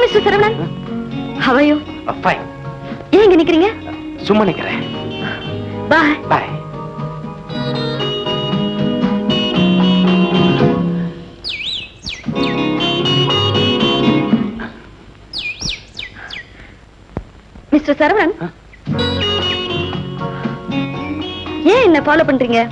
Mister Saravanan ஹவையோ fine ஏன் இங்க நிக்கிறீங்க சும்மா நிக்கிறேன் பாய் பாய் மிஸ்டர் சரவணன் ஏன் என்ன ஃபாலோ பண்றீங்க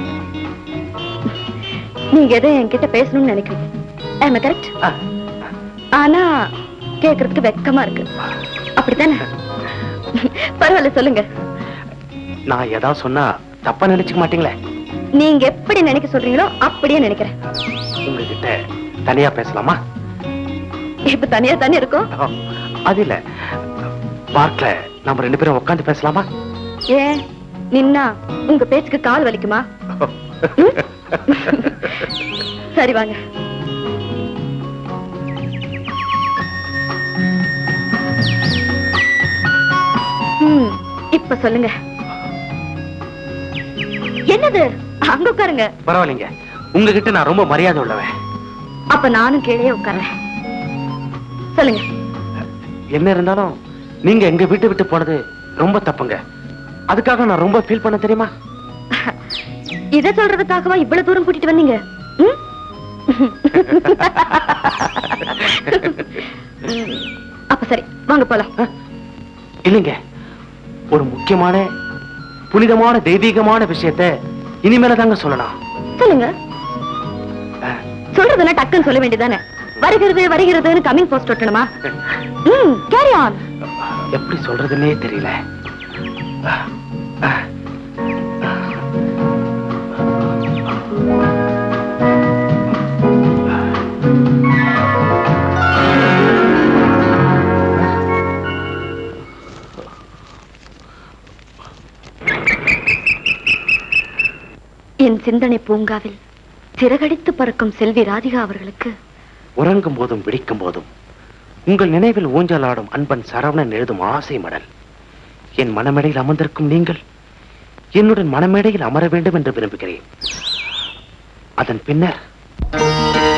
நீங்க எதை என்கிட்ட பேசணும்னு நினைக்கிறீங்க ஆமா கரெக்ட் ஆனா கேக்குறதுக்கு வெக்கமா இருக்கு அப்படித்தானே பரவாயில்ல சொல்லுங்க நான் ஏதாவது சொன்னா தப்பா நினைச்சுக்க மாட்டீங்களே நீங்க எப்படி நினைக்க சொல்றீங்களோ அப்படியே நினைக்கிறேன் உங்ககிட்ட தனியா பேசலாமா இப்ப தனியா தானே இருக்கும் அது இல்ல பார்க்ல நம்ம ரெண்டு பேரும் உட்காந்து பேசலாமா ஏன் நின்னா உங்க பேச்சுக்கு கால் வலிக்குமா ம்? சரி வாங்க ம், இப்ப சொல்லுங்க என்னது அங்க உட்காருங்க பரவாயில்லைங்க உங்ககிட்ட நான் ரொம்ப மரியாதை உள்ளவன் அப்ப நானும் கீழே உட்கார்றேன் சொல்லுங்க என்ன இருந்தாலும் நீங்க எங்க வீட்டை விட்டு போனது ரொம்ப தப்புங்க அதுக்காக நான் ரொம்ப ஃபீல் பண்ண தெரியுமா இத சொல்றதுக்காகவா இவ்வளவு தூரம் கூட்டிட்டு வந்தீங்க ம்? ம், அப்ப சரி வாங்க போலாம் இல்லைங்க ஒரு முக்கியமான புனிதமான தெய்வீகமான விஷயத்த இனிமேல தாங்க சொல்லலாம் சொல்லுங்க சொல்றதுன்னா டக்குன்னு சொல்ல வேண்டியதானே வருகிறது வருகிறதுன்னு கமிங் போஸ்ட் ஒட்டணுமா ம் கேரி ஆன் எப்படி சொல்றதுன்னே தெரியல என் சிந்தனை பூங்காவில் சிறகடித்து பறக்கும் செல்வி ராதிகா அவர்களுக்கு உறங்கும் போதும் விழிக்கும் போதும் உங்கள் நினைவில் ஊஞ்சலாடும் அன்பன் சரவணன் எழுதும் ஆசை மடல் என் மனமேடையில் அமர்ந்திருக்கும் நீங்கள் என்னுடன் மனமேடையில் அமர வேண்டும் என்று விரும்புகிறேன் அதன் பின்னர்